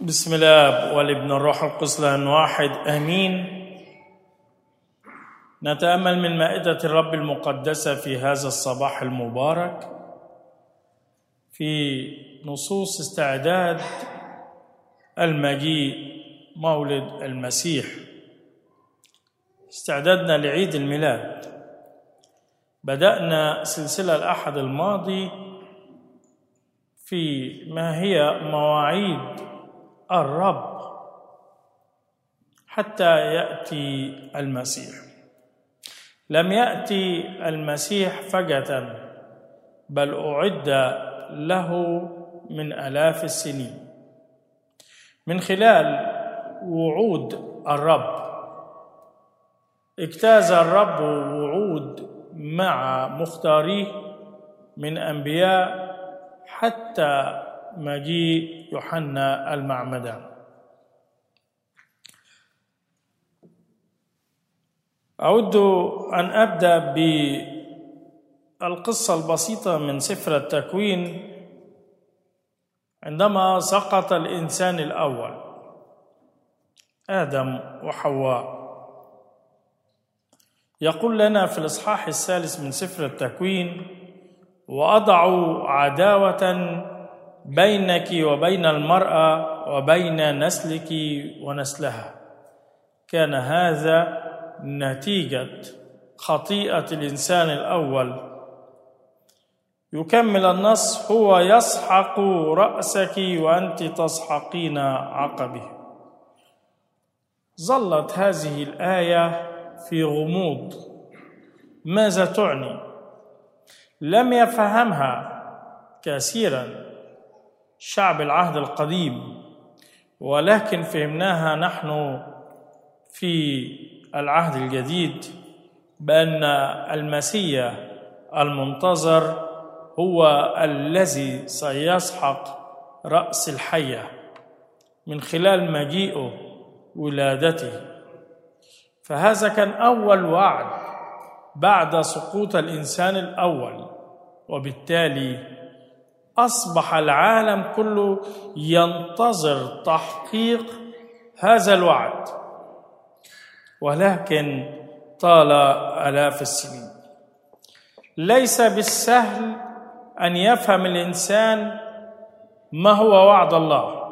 بسم الله والابن الروح القدس لان واحد امين نتامل من مائده الرب المقدسه في هذا الصباح المبارك في نصوص استعداد المجيء مولد المسيح استعدادنا لعيد الميلاد بدانا سلسله الاحد الماضي في ما هي مواعيد الرب حتى ياتي المسيح لم ياتي المسيح فجاه بل اعد له من الاف السنين من خلال وعود الرب اجتاز الرب وعود مع مختاريه من انبياء حتى مجيء يوحنا المعمدان اود ان ابدا بالقصه البسيطه من سفر التكوين عندما سقط الانسان الاول ادم وحواء يقول لنا في الاصحاح الثالث من سفر التكوين واضع عداوه بينك وبين المراه وبين نسلك ونسلها كان هذا نتيجه خطيئه الانسان الاول يكمل النص هو يسحق راسك وانت تسحقين عقبه ظلت هذه الايه في غموض ماذا تعني لم يفهمها كثيرا شعب العهد القديم ولكن فهمناها نحن في العهد الجديد بان المسيح المنتظر هو الذي سيسحق راس الحيه من خلال مجيئه ولادته فهذا كان اول وعد بعد سقوط الانسان الاول وبالتالي اصبح العالم كله ينتظر تحقيق هذا الوعد ولكن طال الاف السنين ليس بالسهل ان يفهم الانسان ما هو وعد الله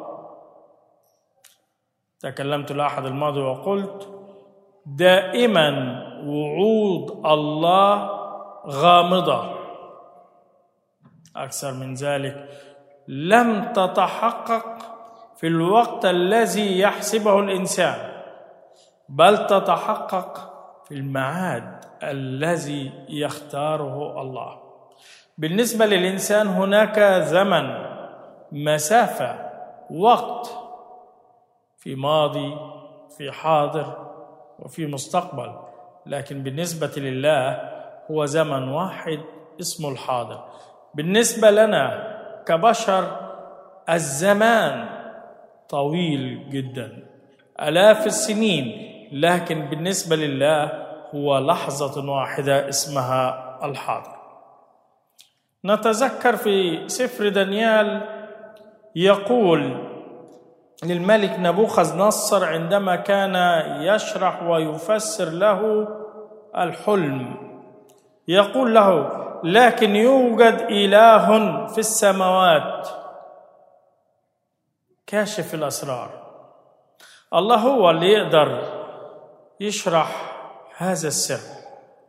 تكلمت الاحد الماضي وقلت دائما وعود الله غامضه اكثر من ذلك لم تتحقق في الوقت الذي يحسبه الانسان بل تتحقق في الميعاد الذي يختاره الله بالنسبه للانسان هناك زمن مسافه وقت في ماضي في حاضر وفي مستقبل لكن بالنسبه لله هو زمن واحد اسمه الحاضر بالنسبه لنا كبشر الزمان طويل جدا الاف السنين لكن بالنسبه لله هو لحظه واحده اسمها الحاضر نتذكر في سفر دانيال يقول للملك نبوخذ نصر عندما كان يشرح ويفسر له الحلم يقول له لكن يوجد اله في السماوات كاشف الاسرار الله هو اللي يقدر يشرح هذا السر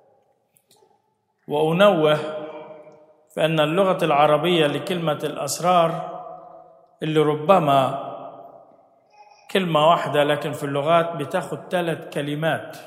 وانوه فان اللغه العربيه لكلمه الاسرار اللي ربما كلمه واحده لكن في اللغات بتاخد ثلاث كلمات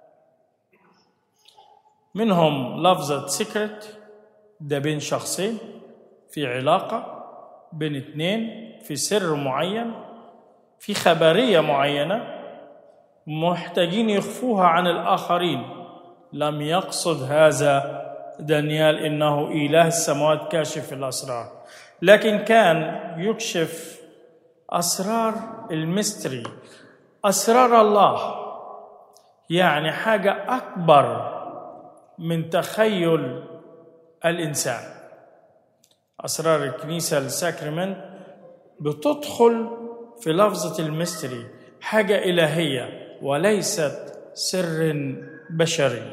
منهم لفظة سكرت ده بين شخصين في علاقة بين اتنين في سر معين في خبرية معينة محتاجين يخفوها عن الآخرين لم يقصد هذا دانيال إنه إله السماوات كاشف الأسرار لكن كان يكشف أسرار المستري أسرار الله يعني حاجة أكبر من تخيل الانسان اسرار الكنيسه الساكرمنت بتدخل في لفظة المستري حاجة إلهية وليست سر بشري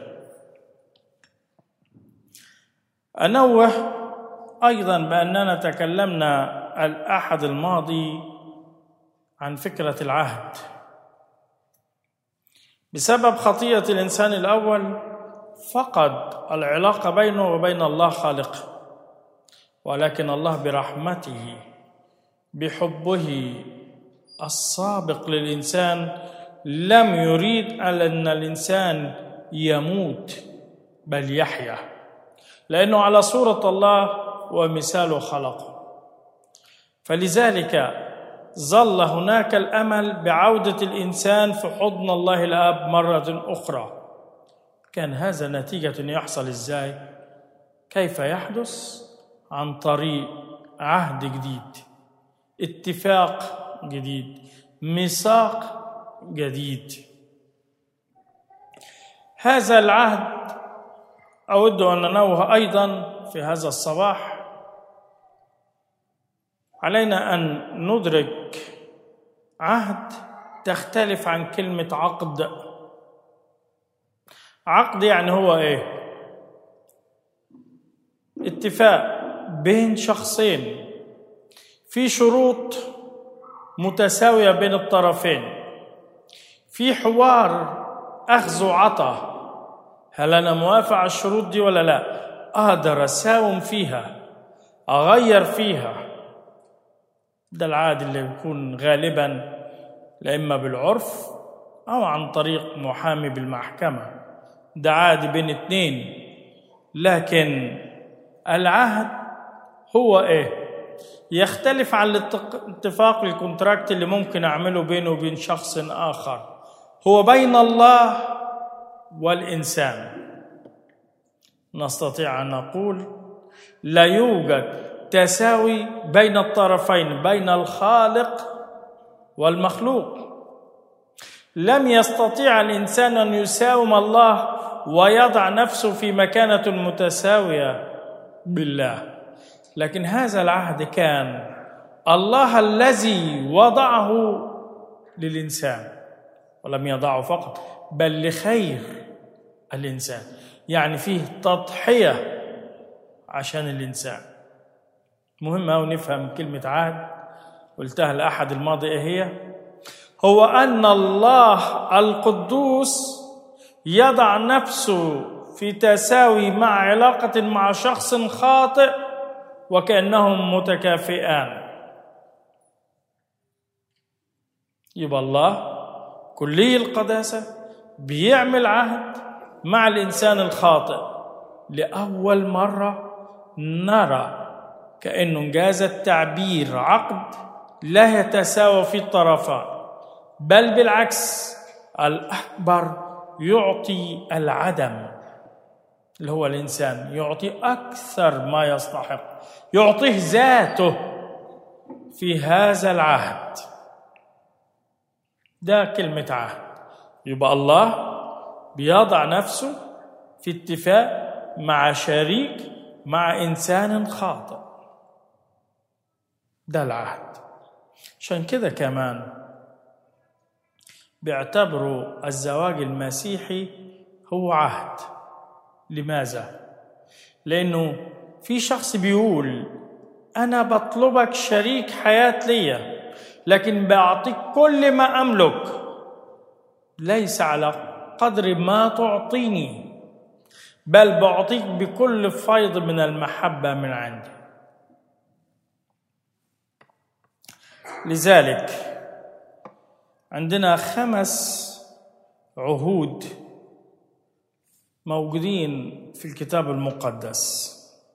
أنوه أيضا بأننا تكلمنا الأحد الماضي عن فكرة العهد بسبب خطية الإنسان الأول فقد العلاقة بينه وبين الله خالقه ولكن الله برحمته بحبه السابق للإنسان لم يريد أن الإنسان يموت بل يحيا لأنه على صورة الله ومثاله خلقه فلذلك ظل هناك الامل بعوده الانسان في حضن الله الاب مره اخرى كان هذا نتيجه يحصل ازاي كيف يحدث عن طريق عهد جديد اتفاق جديد ميثاق جديد هذا العهد اود ان ننوه ايضا في هذا الصباح علينا ان ندرك عهد تختلف عن كلمه عقد عقد يعني هو ايه اتفاق بين شخصين في شروط متساويه بين الطرفين في حوار اخذ وعطاء هل انا موافق على الشروط دي ولا لا اقدر اساوم فيها اغير فيها ده العاد اللي بيكون غالبا لا اما بالعرف او عن طريق محامي بالمحكمه ده عادي بين اتنين لكن العهد هو ايه يختلف عن الاتفاق الكونتراكت اللي ممكن اعمله بينه وبين شخص اخر هو بين الله والانسان نستطيع ان نقول لا يوجد تساوي بين الطرفين بين الخالق والمخلوق لم يستطيع الانسان ان يساوم الله ويضع نفسه في مكانه متساويه بالله لكن هذا العهد كان الله الذي وضعه للانسان ولم يضعه فقط بل لخير الانسان يعني فيه تضحيه عشان الانسان مهم أوي نفهم كلمة عهد قلتها الأحد الماضي إيه هي هو أن الله القدوس يضع نفسه في تساوي مع علاقة مع شخص خاطئ وكأنهم متكافئان يبقى الله كلي القداسة بيعمل عهد مع الإنسان الخاطئ لأول مرة نرى كأنه انجاز التعبير عقد لا يتساوى في الطرفان بل بالعكس الأكبر يعطي العدم اللي هو الإنسان يعطي أكثر ما يستحق يعطيه ذاته في هذا العهد ده كلمة عهد يبقى الله بيضع نفسه في اتفاق مع شريك مع إنسان خاطئ ده العهد عشان كده كمان بيعتبروا الزواج المسيحي هو عهد لماذا لانه في شخص بيقول انا بطلبك شريك حياه ليا لكن بعطيك كل ما املك ليس على قدر ما تعطيني بل بعطيك بكل فيض من المحبه من عندي لذلك عندنا خمس عهود موجودين في الكتاب المقدس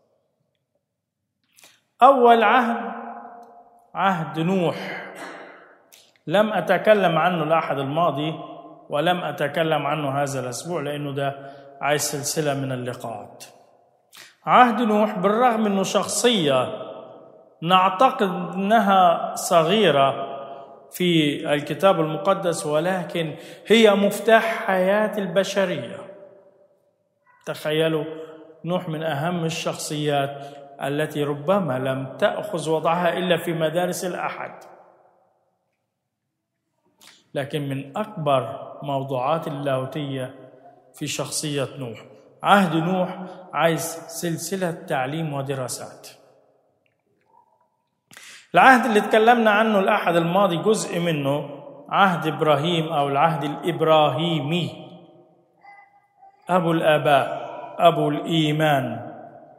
اول عهد عهد نوح لم اتكلم عنه الاحد الماضي ولم اتكلم عنه هذا الاسبوع لانه ده عايز سلسله من اللقاءات عهد نوح بالرغم انه شخصيه نعتقد انها صغيره في الكتاب المقدس ولكن هي مفتاح حياه البشريه تخيلوا نوح من اهم الشخصيات التي ربما لم تاخذ وضعها الا في مدارس الاحد لكن من أكبر موضوعات اللاهوتية في شخصية نوح عهد نوح عايز سلسلة تعليم ودراسات العهد اللي تكلمنا عنه الأحد الماضي جزء منه عهد إبراهيم أو العهد الإبراهيمي أبو الآباء أبو الإيمان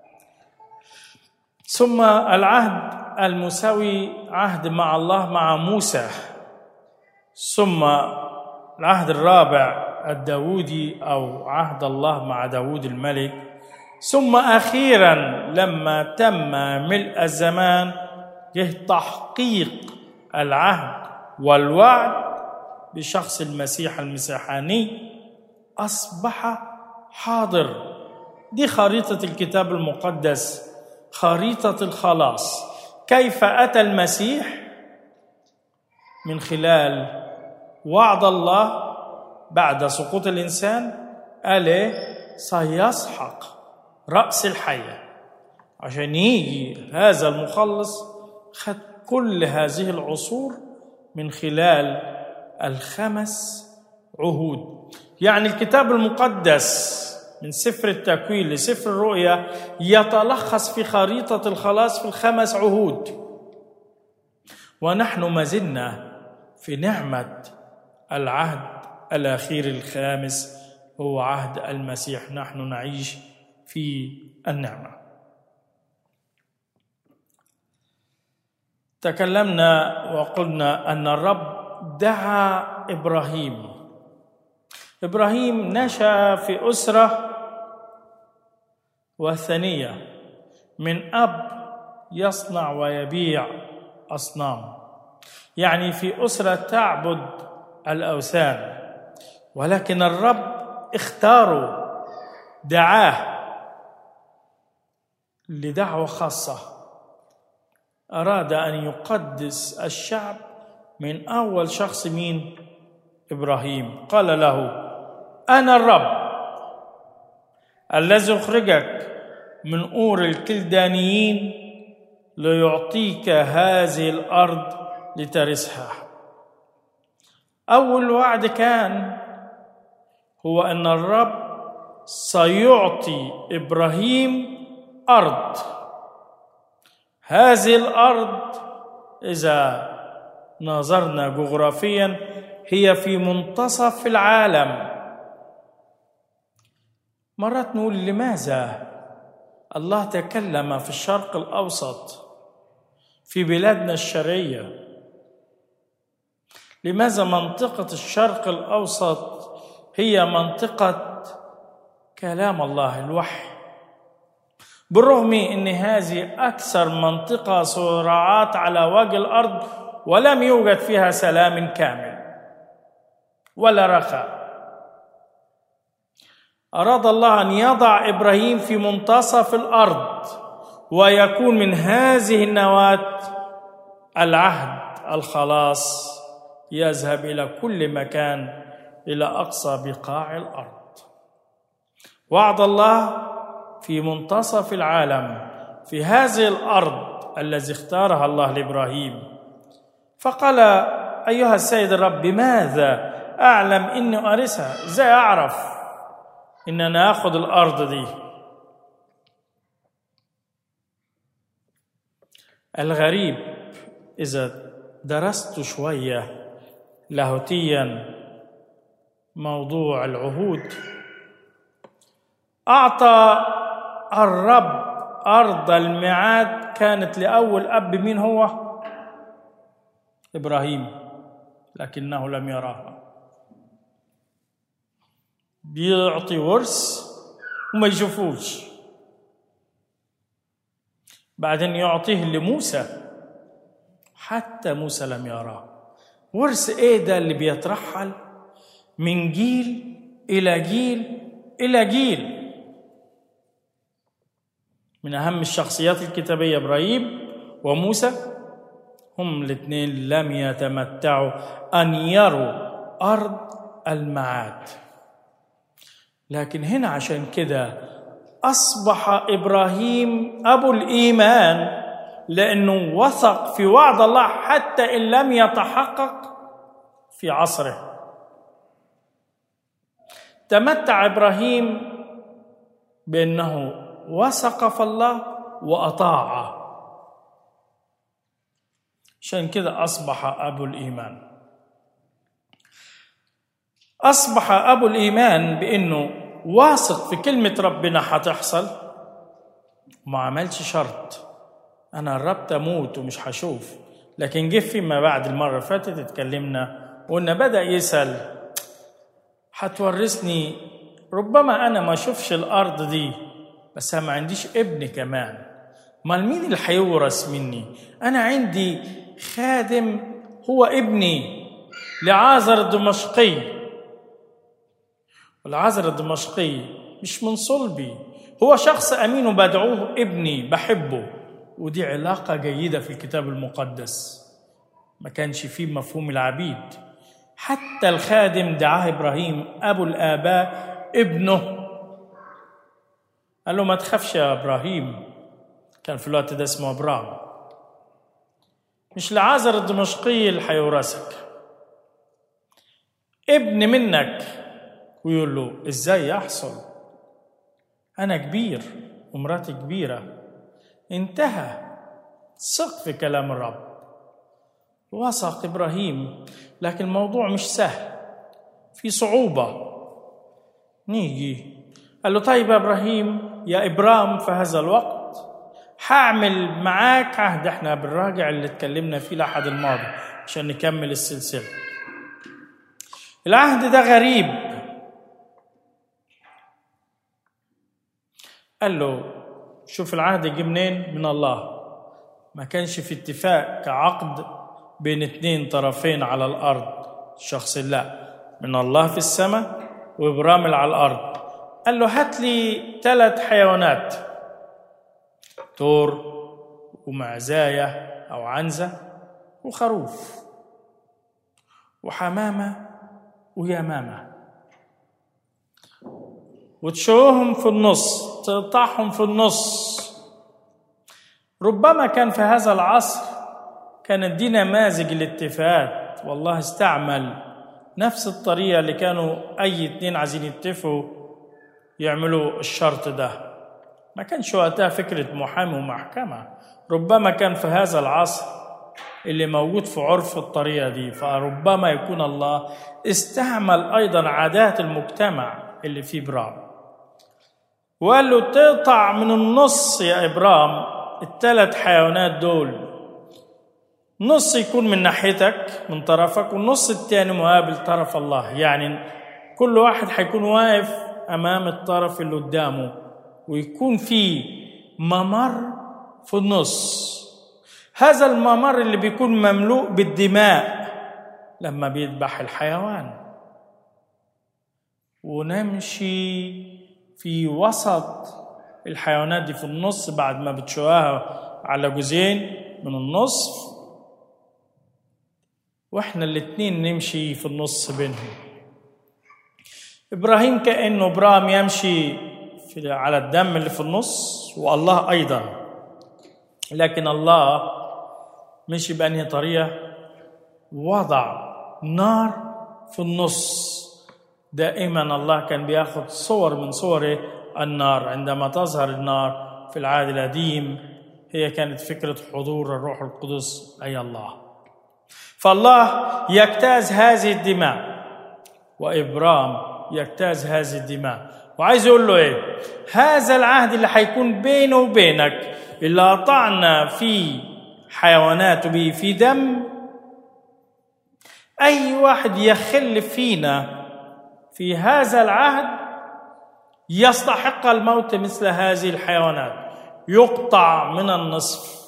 ثم العهد المساوي عهد مع الله مع موسى ثم العهد الرابع الداودي أو عهد الله مع داود الملك ثم أخيرا لما تم ملء الزمان جه تحقيق العهد والوعد بشخص المسيح المسيحاني أصبح حاضر دي خريطة الكتاب المقدس خريطة الخلاص كيف أتى المسيح من خلال وعد الله بعد سقوط الإنسان قال سيسحق رأس الحية عشان يجي هذا المخلص خد كل هذه العصور من خلال الخمس عهود يعني الكتاب المقدس من سفر التكوين لسفر الرؤيا يتلخص في خريطة الخلاص في الخمس عهود ونحن ما زلنا في نعمة العهد الأخير الخامس هو عهد المسيح نحن نعيش في النعمة تكلمنا وقلنا أن الرب دعا إبراهيم إبراهيم نشأ في أسرة وثنية من أب يصنع ويبيع أصنام يعني في أسرة تعبد الأوثان ولكن الرب اختاره دعاه لدعوة خاصة أراد أن يقدس الشعب من أول شخص مين إبراهيم قال له أنا الرب الذي أخرجك من أور الكلدانيين ليعطيك هذه الأرض لترثها أول وعد كان هو أن الرب سيعطي إبراهيم أرض هذه الأرض إذا نظرنا جغرافيا هي في منتصف العالم مرات نقول لماذا الله تكلم في الشرق الأوسط في بلادنا الشرقية لماذا منطقة الشرق الأوسط هي منطقة كلام الله الوحي بالرغم ان هذه اكثر منطقه صراعات على وجه الارض ولم يوجد فيها سلام كامل ولا رخاء اراد الله ان يضع ابراهيم في منتصف الارض ويكون من هذه النواه العهد الخلاص يذهب الى كل مكان الى اقصى بقاع الارض وعد الله في منتصف العالم في هذه الارض الذي اختارها الله لابراهيم فقال ايها السيد الرب بماذا اعلم اني ارثها ازاي اعرف ان انا اخذ الارض دي الغريب اذا درست شويه لاهوتيا موضوع العهود اعطى الرب ارض الميعاد كانت لاول اب مين هو ابراهيم لكنه لم يراها بيعطي ورث وما يشوفوش بعدين يعطيه لموسى حتى موسى لم يراه ورث ايه ده اللي بيترحل من جيل الى جيل الى جيل من اهم الشخصيات الكتابيه ابراهيم وموسى هم الاثنين لم يتمتعوا ان يروا ارض المعاد لكن هنا عشان كده اصبح ابراهيم ابو الايمان لانه وثق في وعد الله حتى ان لم يتحقق في عصره تمتع ابراهيم بانه وثق في الله واطاع عشان كده اصبح ابو الايمان اصبح ابو الايمان بانه واثق في كلمه ربنا هتحصل ما عملش شرط انا قربت اموت ومش هشوف لكن جه فيما بعد المره اللي فاتت اتكلمنا وقلنا بدا يسال هتورثني ربما انا ما اشوفش الارض دي بس أنا ما عنديش ابن كمان امال مين اللي هيورث مني انا عندي خادم هو ابني لعازر الدمشقي والعازر الدمشقي مش من صلبي هو شخص امين وبدعوه ابني بحبه ودي علاقه جيده في الكتاب المقدس ما كانش فيه مفهوم العبيد حتى الخادم دعاه ابراهيم ابو الاباء ابنه قال له ما تخافش يا ابراهيم كان في الوقت ده اسمه ابرام مش لعازر الدمشقي اللي هيورثك ابن منك ويقول له ازاي يحصل انا كبير ومراتي كبيره انتهى ثق في كلام الرب وثق ابراهيم لكن الموضوع مش سهل في صعوبه نيجي قال له طيب يا ابراهيم يا ابرام في هذا الوقت هعمل معاك عهد احنا بالراجع اللي اتكلمنا فيه الاحد الماضي عشان نكمل السلسله العهد ده غريب قال له شوف العهد جه منين من الله ما كانش في اتفاق كعقد بين اتنين طرفين على الارض شخص لا من الله في السماء وابرام على الارض قال له هات لي ثلاث حيوانات تور ومعزاية أو عنزة وخروف وحمامة ويمامة وتشوهم في النص تقطعهم في النص ربما كان في هذا العصر كانت دي نماذج الاتفاقات والله استعمل نفس الطريقة اللي كانوا أي اتنين عايزين يتفقوا يعملوا الشرط ده ما كانش وقتها فكرة محامي ومحكمة ربما كان في هذا العصر اللي موجود في عرف الطريقة دي فربما يكون الله استعمل أيضا عادات المجتمع اللي فيه إبرام وقال له تقطع من النص يا إبرام الثلاث حيوانات دول نص يكون من ناحيتك من طرفك والنص التاني مقابل طرف الله يعني كل واحد هيكون واقف امام الطرف اللي قدامه ويكون في ممر في النص هذا الممر اللي بيكون مملوء بالدماء لما بيذبح الحيوان ونمشي في وسط الحيوانات دي في النص بعد ما بتشوها على جزئين من النصف واحنا الاتنين نمشي في النص بينهم ابراهيم كانه ابراهيم يمشي في على الدم اللي في النص والله ايضا لكن الله مشي بانهي طريقه وضع نار في النص دائما الله كان بياخذ صور من صور النار عندما تظهر النار في العهد القديم هي كانت فكره حضور الروح القدس اي الله فالله يجتاز هذه الدماء وابرام يجتاز هذه الدماء وعايز يقول له ايه هذا العهد اللي هيكون بينه وبينك اللي قطعنا فيه حيوانات به في دم اي واحد يخل فينا في هذا العهد يستحق الموت مثل هذه الحيوانات يقطع من النصف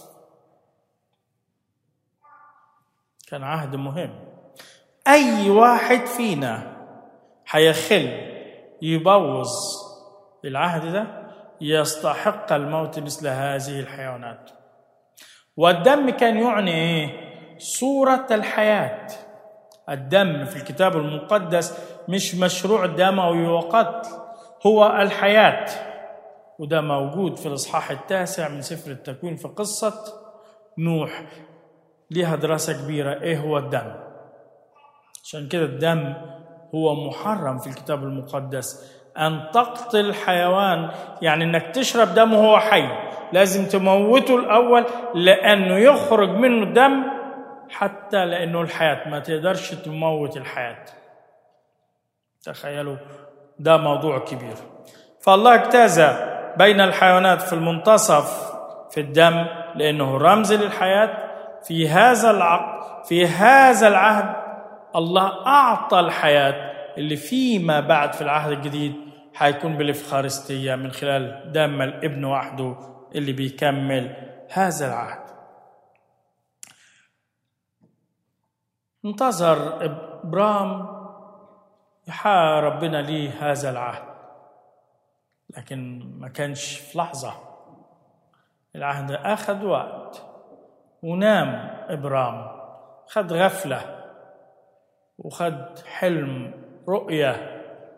كان عهد مهم اي واحد فينا هيخل يبوظ العهد ده يستحق الموت مثل هذه الحيوانات والدم كان يعني ايه صورة الحياة الدم في الكتاب المقدس مش مشروع دموي وقتل هو الحياة وده موجود في الإصحاح التاسع من سفر التكوين في قصة نوح ليها دراسة كبيرة إيه هو الدم عشان كده الدم هو محرم في الكتاب المقدس أن تقتل حيوان يعني إنك تشرب دم وهو حي لازم تموته الأول لأنه يخرج منه دم حتى لأنه الحياة ما تقدرش تموت الحياة تخيلوا ده موضوع كبير فالله اجتاز بين الحيوانات في المنتصف في الدم لأنه رمز للحياة في هذا العقد في هذا العهد الله أعطى الحياة اللي فيما بعد في العهد الجديد حيكون بالإفخارستية من خلال دم الابن وحده اللي بيكمل هذا العهد انتظر إبرام يحا ربنا ليه هذا العهد لكن ما كانش في لحظة العهد أخذ وقت ونام إبرام خد غفلة وخد حلم رؤية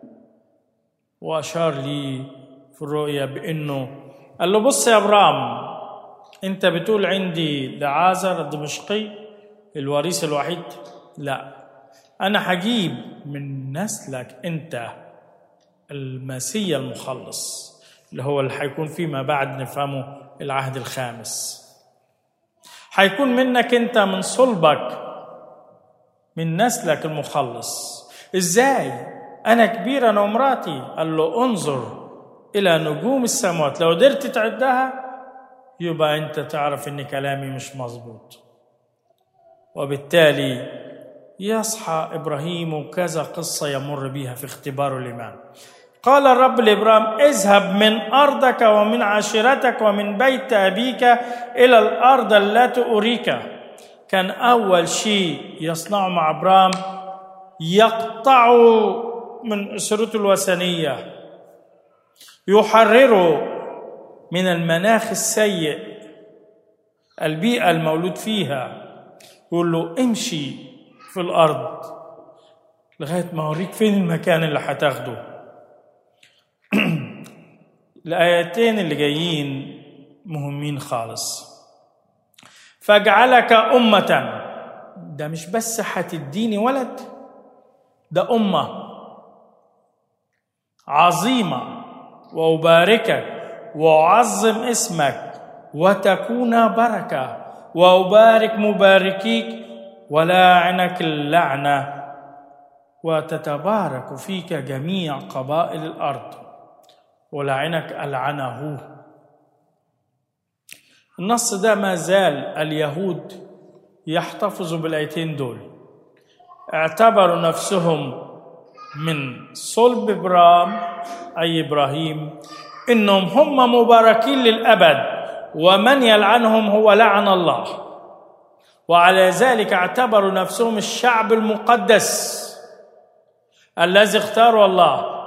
وأشار لي في الرؤية بأنه قال له بص يا إبرام أنت بتقول عندي لعازر الدمشقي الوريث الوحيد لا أنا هجيب من نسلك أنت المسيا المخلص اللي هو اللي هيكون فيما بعد نفهمه العهد الخامس هيكون منك انت من صلبك من نسلك المخلص ازاي انا كبير انا ومراتي قال له انظر الى نجوم السماوات لو قدرت تعدها يبقى انت تعرف ان كلامي مش مظبوط وبالتالي يصحى ابراهيم وكذا قصه يمر بها في اختبار الايمان قال الرب لابراهيم اذهب من ارضك ومن عشيرتك ومن بيت ابيك الى الارض التي اريك كان اول شيء يصنعه مع ابراهيم يقطع من اسرته الوثنيه يحرره من المناخ السيء البيئه المولود فيها يقول له امشي في الارض لغايه ما اوريك فين المكان اللي هتاخده الآيتين اللي جايين مهمين خالص فاجعلك أمة ده مش بس هتديني ولد ده أمة عظيمة وأباركك وأعظم اسمك وتكون بركة وأبارك مباركيك ولا عنك اللعنة وتتبارك فيك جميع قبائل الأرض ولعنك ألعنه النص ده ما زال اليهود يحتفظوا بالآيتين دول اعتبروا نفسهم من صلب إبرام أي إبراهيم إنهم هم مباركين للأبد ومن يلعنهم هو لعن الله وعلى ذلك اعتبروا نفسهم الشعب المقدس الذي اختاره الله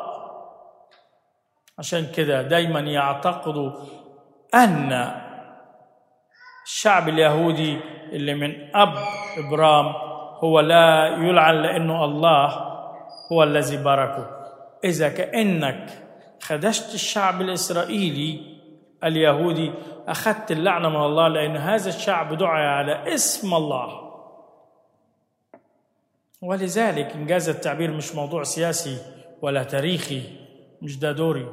عشان كده دايما يعتقدوا ان الشعب اليهودي اللي من اب ابرام هو لا يلعن لانه الله هو الذي باركه اذا كانك خدشت الشعب الاسرائيلي اليهودي اخذت اللعنه من الله لان هذا الشعب دعي على اسم الله ولذلك انجاز التعبير مش موضوع سياسي ولا تاريخي مش ده دوري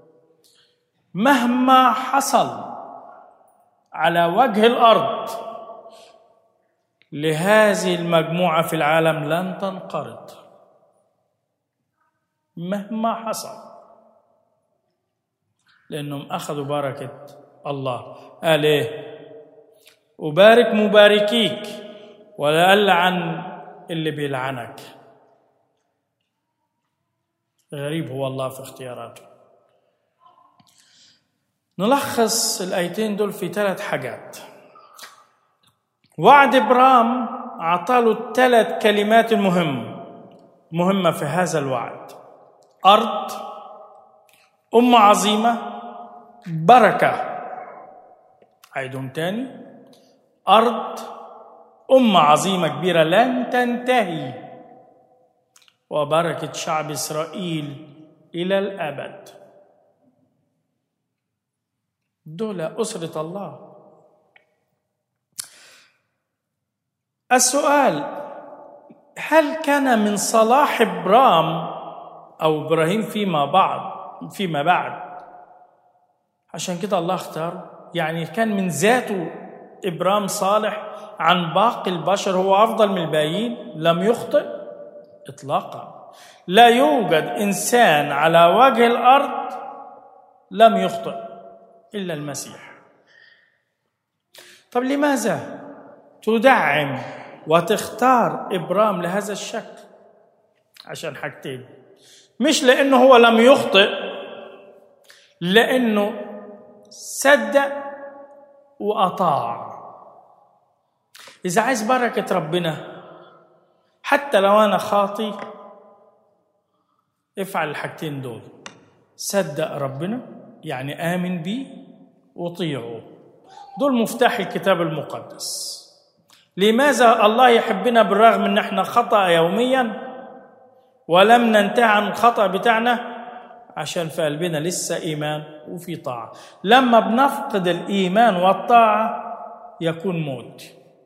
مهما حصل على وجه الارض لهذه المجموعه في العالم لن تنقرض مهما حصل لانهم اخذوا بركه الله قال ايه أبارك مباركيك ولا ألعن اللي بيلعنك غريب هو الله في اختياراته نلخص الآيتين دول في ثلاث حاجات وعد إبرام أعطاله ثلاث كلمات مهمة مهمة في هذا الوعد أرض أمة عظيمة بركة عيدهم تاني أرض أمة عظيمة كبيرة لن تنتهي وبركة شعب إسرائيل إلى الأبد دول أسرة الله السؤال هل كان من صلاح ابرام او ابراهيم فيما بعد فيما بعد عشان كده الله اختار يعني كان من ذاته ابرام صالح عن باقي البشر هو افضل من الباقيين لم يخطئ اطلاقا لا يوجد انسان على وجه الارض لم يخطئ الا المسيح طب لماذا تدعم وتختار ابرام لهذا الشكل عشان حاجتين مش لانه هو لم يخطئ لانه صدق واطاع اذا عايز بركه ربنا حتى لو انا خاطي افعل الحاجتين دول صدق ربنا يعني امن بيه وطيعه دول مفتاح الكتاب المقدس لماذا الله يحبنا بالرغم ان احنا خطا يوميا ولم ننتهي عن الخطا بتاعنا عشان في قلبنا لسه ايمان وفي طاعه لما بنفقد الايمان والطاعه يكون موت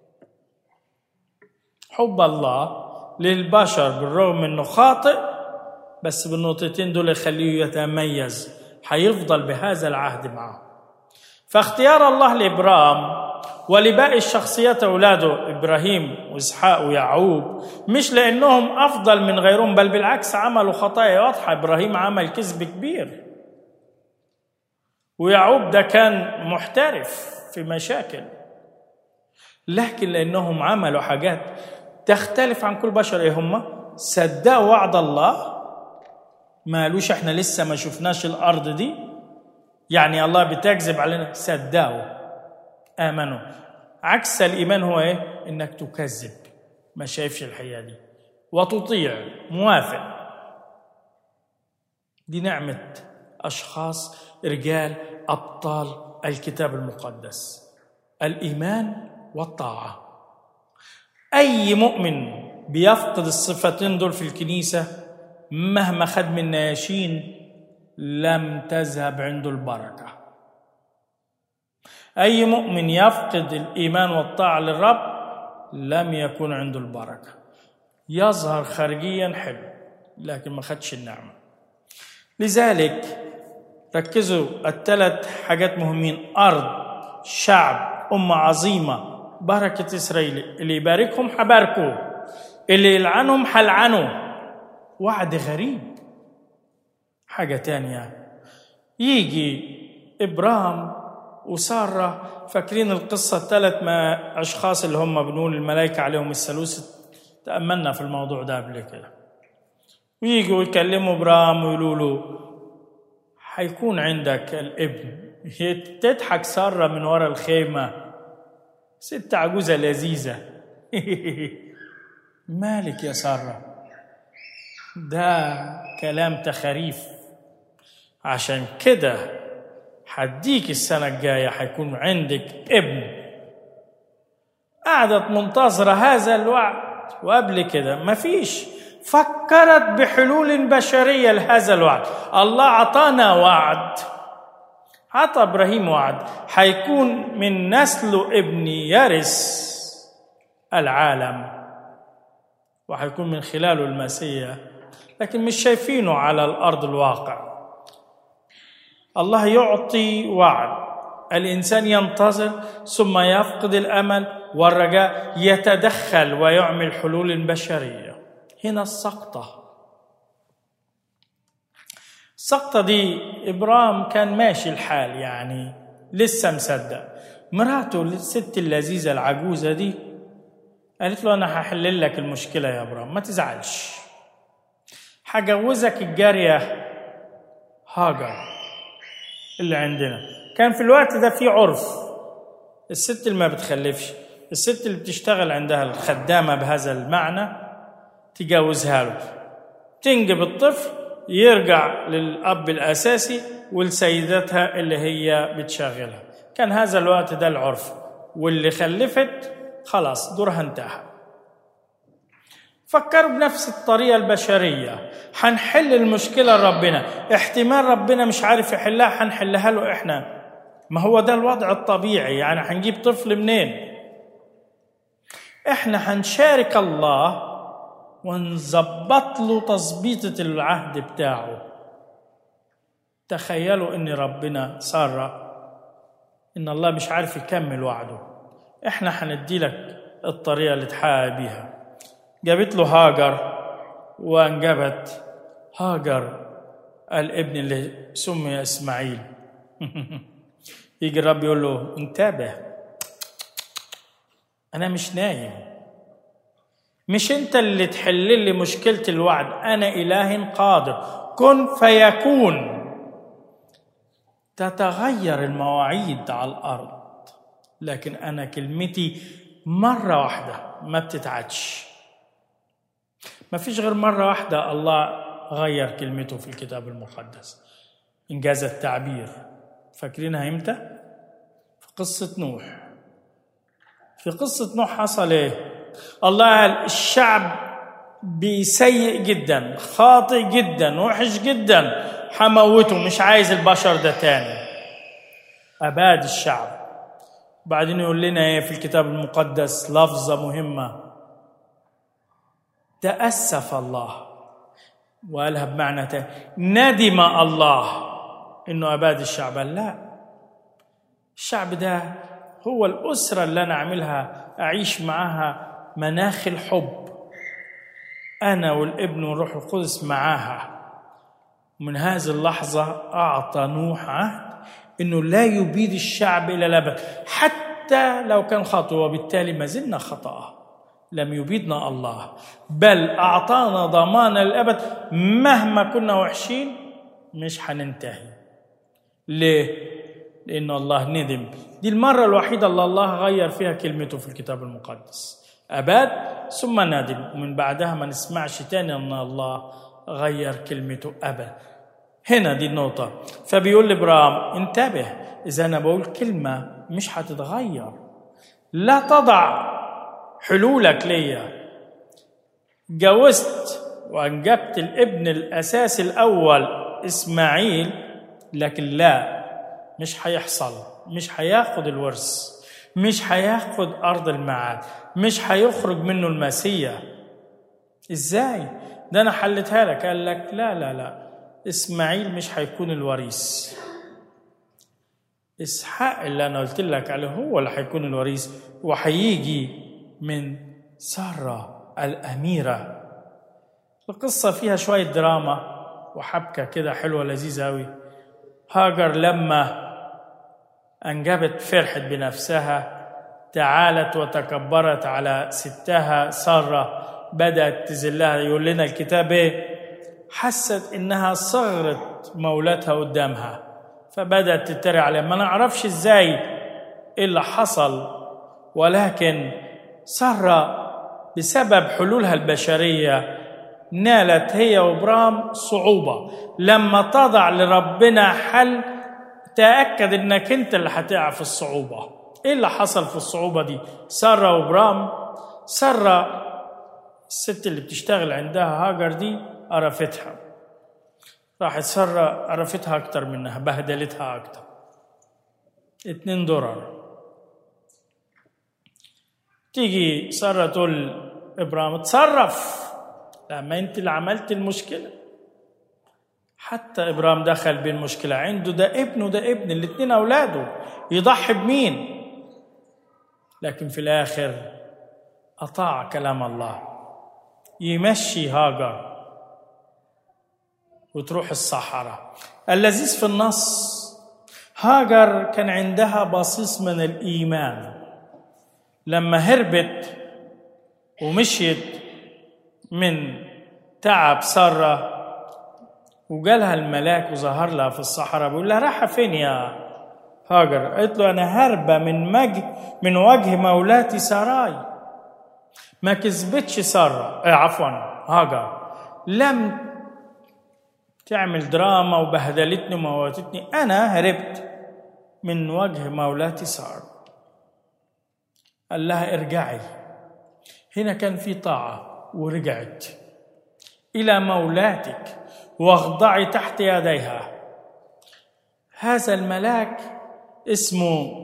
حب الله للبشر بالرغم انه خاطئ بس بالنقطتين دول يخليه يتميز هيفضل بهذا العهد معه فاختيار الله لابرام ولباقي الشخصيات اولاده ابراهيم واسحاق ويعقوب مش لانهم افضل من غيرهم بل بالعكس عملوا خطايا واضحه ابراهيم عمل كذب كبير ويعقوب ده كان محترف في مشاكل لكن لانهم عملوا حاجات تختلف عن كل بشر ايه هم صدقوا وعد الله ما قالوش احنا لسه ما شفناش الارض دي يعني الله بتكذب علينا صدقوا امنوا عكس الايمان هو ايه انك تكذب ما شايفش الحقيقه دي وتطيع موافق دي نعمه اشخاص رجال ابطال الكتاب المقدس الايمان والطاعه اي مؤمن بيفقد الصفتين دول في الكنيسه مهما خد من نياشين لم تذهب عنده البركه اي مؤمن يفقد الايمان والطاعه للرب لم يكن عنده البركه يظهر خارجيا حلو لكن ما خدش النعمه لذلك ركزوا الثلاث حاجات مهمين ارض شعب امه عظيمه بركه اسرائيل اللي يباركهم حباركه اللي يلعنهم حلعنه وعد غريب حاجه تانية يجي ابرام وسارة فاكرين القصة الثلاث ما أشخاص اللي هم بنقول الملائكة عليهم الثالوث تأملنا في الموضوع ده قبل كده ويجوا يكلموا إبراهيم ويقولوا له حيكون عندك الابن هي تضحك سارة من ورا الخيمة ست عجوزة لذيذة مالك يا سارة ده كلام تخاريف عشان كده حديك السنة الجاية حيكون عندك ابن قعدت منتظرة هذا الوعد وقبل كده مفيش فكرت بحلول بشرية لهذا الوعد الله عطانا وعد عطى إبراهيم وعد حيكون من نسله ابن يرث العالم وحيكون من خلاله المسيح لكن مش شايفينه على الأرض الواقع الله يعطي وعد الانسان ينتظر ثم يفقد الامل والرجاء يتدخل ويعمل حلول بشريه هنا السقطه السقطه دي ابرام كان ماشي الحال يعني لسه مصدق مراته الست اللذيذه العجوزه دي قالت له انا هحل لك المشكله يا ابرام ما تزعلش هجوزك الجاريه هاجر اللي عندنا كان في الوقت ده في عرف الست اللي ما بتخلفش الست اللي بتشتغل عندها الخدامة بهذا المعنى تجوزها له تنجب الطفل يرجع للأب الأساسي ولسيدتها اللي هي بتشغلها كان هذا الوقت ده العرف واللي خلفت خلاص دورها انتهى فكروا بنفس الطريقة البشرية حنحل المشكلة لربنا احتمال ربنا مش عارف يحلها حنحلها له احنا ما هو ده الوضع الطبيعي يعني حنجيب طفل منين احنا حنشارك الله ونظبط له تظبيطة العهد بتاعه تخيلوا ان ربنا سارة ان الله مش عارف يكمل وعده احنا هندي لك الطريقة اللي تحقق بيها جابت له هاجر وانجبت هاجر الابن اللي سمي اسماعيل يجي الرب يقول له انتبه انا مش نايم مش انت اللي تحل لي مشكله الوعد انا اله قادر كن فيكون تتغير المواعيد على الارض لكن انا كلمتي مره واحده ما بتتعدش ما فيش غير مره واحده الله غير كلمته في الكتاب المقدس انجاز التعبير فاكرينها امتى في قصه نوح في قصه نوح حصل ايه الله قال الشعب بسيء جدا خاطئ جدا وحش جدا حموته مش عايز البشر ده تاني أباد الشعب بعدين يقول لنا ايه في الكتاب المقدس لفظة مهمة تأسف الله وقالها بمعنى تاني ندم الله انه أباد الشعب لا الشعب ده هو الأسرة اللي أنا أعملها أعيش معاها مناخ الحب أنا والابن والروح القدس معاها من هذه اللحظة أعطى نوح عهد أنه لا يبيد الشعب إلى الأبد حتى لو كان خطأ وبالتالي ما زلنا خطأ لم يبيدنا الله بل أعطانا ضمان الأبد مهما كنا وحشين مش هننتهي ليه؟ لأن الله ندم دي المرة الوحيدة اللي الله غير فيها كلمته في الكتاب المقدس أباد ثم ندم ومن بعدها ما نسمعش تاني أن الله غير كلمته أبد هنا دي النقطة فبيقول لإبراهيم انتبه إذا أنا بقول كلمة مش هتتغير لا تضع حلولك ليا جوزت وأنجبت الابن الأساسي الأول إسماعيل لكن لا مش هيحصل مش هياخد الورث مش هياخد أرض المعاد مش هيخرج منه المسيح ازاي ده انا حلتها لك قال لك لا لا لا اسماعيل مش هيكون الوريث اسحاق اللي انا قلت لك عليه هو اللي هيكون الوريث وهيجي من ساره الاميره القصه فيها شويه دراما وحبكه كده حلوه لذيذه قوي هاجر لما انجبت فرحت بنفسها تعالت وتكبرت على ستها ساره بدات تذلها يقول لنا الكتاب ايه حست انها صغرت مولاتها قدامها فبدات تتريق عليها ما نعرفش ازاي ايه اللي حصل ولكن ساره بسبب حلولها البشريه نالت هي وابرام صعوبه لما تضع لربنا حل تاكد انك انت اللي هتقع في الصعوبه ايه اللي حصل في الصعوبه دي ساره وابرام ساره الست اللي بتشتغل عندها هاجر دي قرفتها راحت ساره قرفتها اكتر منها بهدلتها اكتر اتنين دولار تيجي ساره تقول ابراهيم اتصرف لما انت اللي عملت المشكله حتى ابراهيم دخل بالمشكله عنده ده ابنه ده ابن الاتنين اولاده يضحي بمين لكن في الاخر اطاع كلام الله يمشي هاجر وتروح الصحراء اللذيذ في النص هاجر كان عندها بصيص من الايمان لما هربت ومشيت من تعب ساره وجالها الملاك وظهر لها في الصحراء بيقول لها رايحه فين يا هاجر قالت له انا هاربه من مج من وجه مولاتي ساراي ما كذبتش ساره آه عفوا هاجر لم تعمل دراما وبهدلتني وموتتني انا هربت من وجه مولاتي ساره قال لها ارجعي هنا كان في طاعه ورجعت الى مولاتك واخضعي تحت يديها هذا الملاك اسمه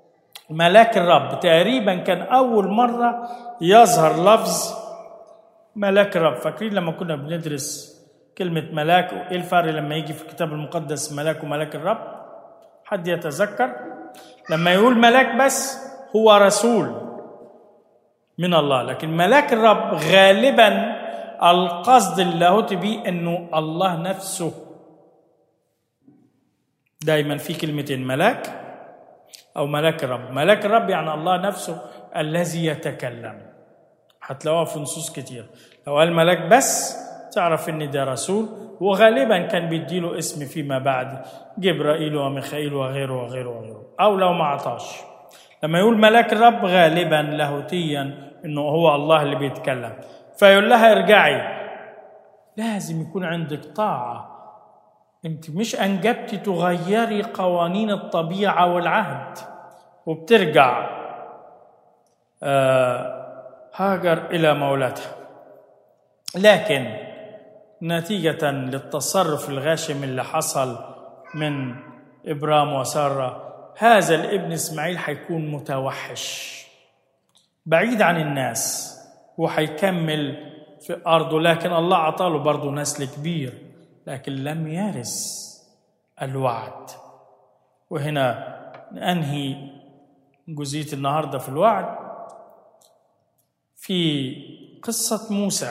ملاك الرب تقريبا كان اول مره يظهر لفظ ملاك الرب فاكرين لما كنا بندرس كلمة ملاك وإيه الفرق لما يجي في الكتاب المقدس ملاك وملاك الرب حد يتذكر لما يقول ملاك بس هو رسول من الله لكن ملاك الرب غالبا القصد اللاهوتي به انه الله نفسه دايما في كلمتين ملاك او ملاك الرب ملاك الرب يعني الله نفسه الذي يتكلم هتلاقوها في نصوص كتير لو قال ملاك بس تعرف ان ده رسول وغالبا كان بيديله اسم فيما بعد جبرائيل وميخائيل وغيره وغيره وغيره او لو ما عطاش لما يقول ملاك الرب غالبا لاهوتيا انه هو الله اللي بيتكلم فيقول لها ارجعي لازم يكون عندك طاعه انت مش انجبتي تغيري قوانين الطبيعه والعهد وبترجع آه هاجر الى مولاتها لكن نتيجه للتصرف الغاشم اللي حصل من ابرام وساره هذا الابن اسماعيل حيكون متوحش بعيد عن الناس وحيكمل في ارضه لكن الله عطاله برضه نسل كبير لكن لم يرث الوعد وهنا انهي جزئيه النهارده في الوعد في قصه موسى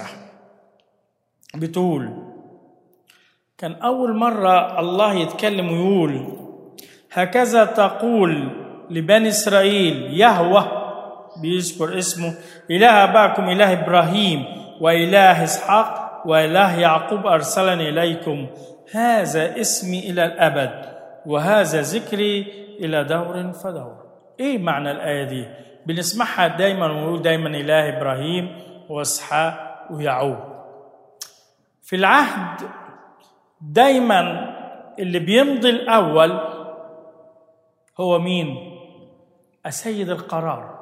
بتقول كان اول مره الله يتكلم ويقول هكذا تقول لبني اسرائيل يهوه بيذكر اسمه اله اباكم اله ابراهيم واله اسحاق واله يعقوب ارسلني اليكم هذا اسمي الى الابد وهذا ذكري الى دور فدور ايه معنى الايه دي بنسمعها دايما ونقول دايما اله ابراهيم واسحاق ويعقوب في العهد دايما اللي بيمضي الاول هو مين السيد القرار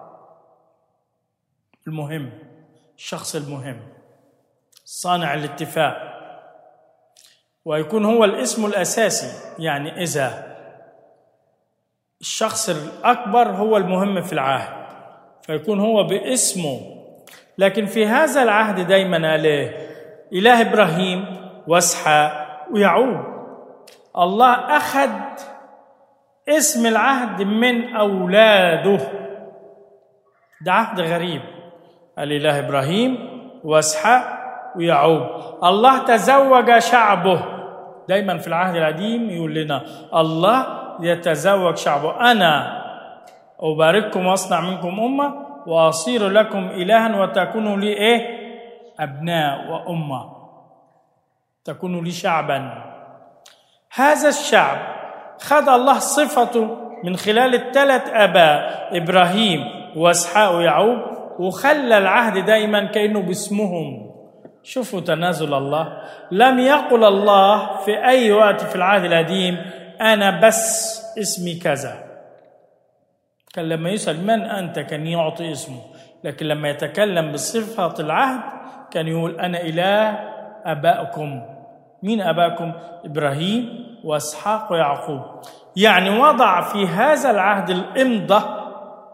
المهم الشخص المهم صانع الاتفاق ويكون هو الاسم الاساسي يعني اذا الشخص الاكبر هو المهم في العهد فيكون هو باسمه لكن في هذا العهد دايما عليه اله ابراهيم واسحاق ويعقوب الله اخذ اسم العهد من اولاده ده عهد غريب الاله ابراهيم واسحاق ويعقوب الله تزوج شعبه دايما في العهد القديم يقول لنا الله يتزوج شعبه انا ابارككم واصنع منكم امه واصير لكم الها وتكونوا لي ايه ابناء وامه تكونوا لي شعبا هذا الشعب خد الله صفته من خلال الثلاث اباء ابراهيم واسحاق ويعقوب وخلى العهد دايما كانه باسمهم شوفوا تنازل الله لم يقل الله في اي وقت في العهد القديم انا بس اسمي كذا كان لما يسال من انت كان يعطي اسمه لكن لما يتكلم بصفه العهد كان يقول انا اله ابائكم مين ابائكم ابراهيم واسحاق ويعقوب يعني وضع في هذا العهد الامضه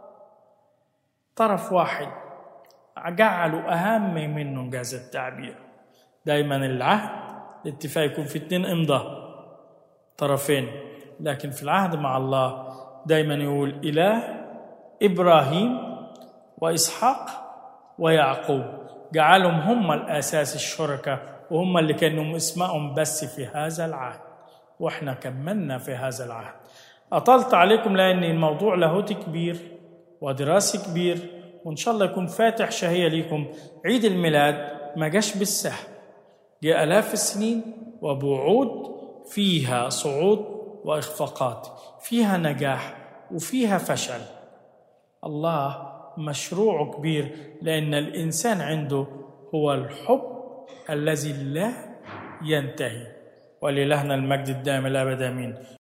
طرف واحد جعلوا أهم منه إنجاز التعبير دايما العهد الاتفاق يكون في اتنين إمضة طرفين لكن في العهد مع الله دايما يقول إله إبراهيم وإسحاق ويعقوب جعلهم هم الأساس الشركة وهم اللي كانوا اسمائهم بس في هذا العهد واحنا كملنا في هذا العهد أطلت عليكم لأن الموضوع لاهوتي كبير ودراسي كبير وإن شاء الله يكون فاتح شهية ليكم عيد الميلاد ما جاش بالسهل جاء آلاف السنين وبوعود فيها صعود وإخفاقات فيها نجاح وفيها فشل الله مشروع كبير لأن الإنسان عنده هو الحب الذي لا ينتهي ولإلهنا المجد الدائم الأبد آمين